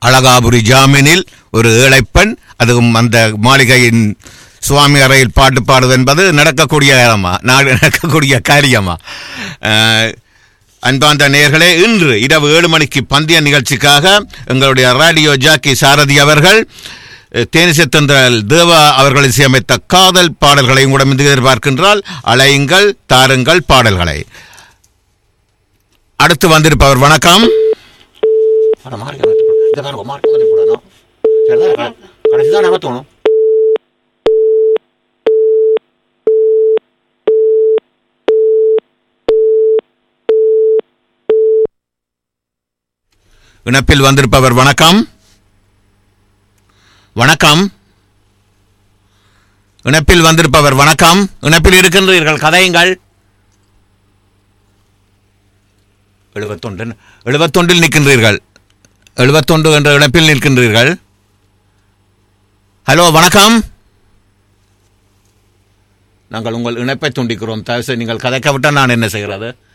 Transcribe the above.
அழகாபுரி ஜாமீனில் ஒரு ஏழைப்பெண் அதுவும் அந்த மாளிகையின் சுவாமி அறையில் பாட்டு பாடுவது என்பது நடக்கக்கூடிய இடமா நாடு நடக்கக்கூடிய காரியமா அஹ், அன்பார்ந்த நேயர்களே இன்று இரவு ஏழு மணிக்கு பந்தய நிகழ்ச்சிக்காக எங்களுடைய ரேடியோ ஜாக்கி சாரதி அவர்கள் அஹ், தேனிசத்தந்திரல் தேவா அவர்கள் இசையமைத்த காதல் பாடல்களை உங்களிடம் இருந்து எதிர்பார்க்கின்றால் அலையுங்கள் தாருங்கள் பாடல்களை அடுத்து வந்திருப்பவர் வணக்கம் கடைசிதான் நம்ம தோணும் இணைப்பில் வந்திருப்பவர் வணக்கம் வணக்கம் இணைப்பில் வந்திருப்பவர் வணக்கம் இணைப்பில் இருக்கின்றீர்கள் கதையுங்கள் எழுபத்தொன்று எழுபத்தொன்றில் நிற்கின்றீர்கள் எழுபத்தொன்று என்ற இணைப்பில் நிற்கின்றீர்கள் ஹலோ வணக்கம் நாங்கள் உங்கள் இணைப்பை துண்டிக்கிறோம் தயவு செய்து நீங்கள் கதைக்க விட்டால் நான் என்ன செய்கிறது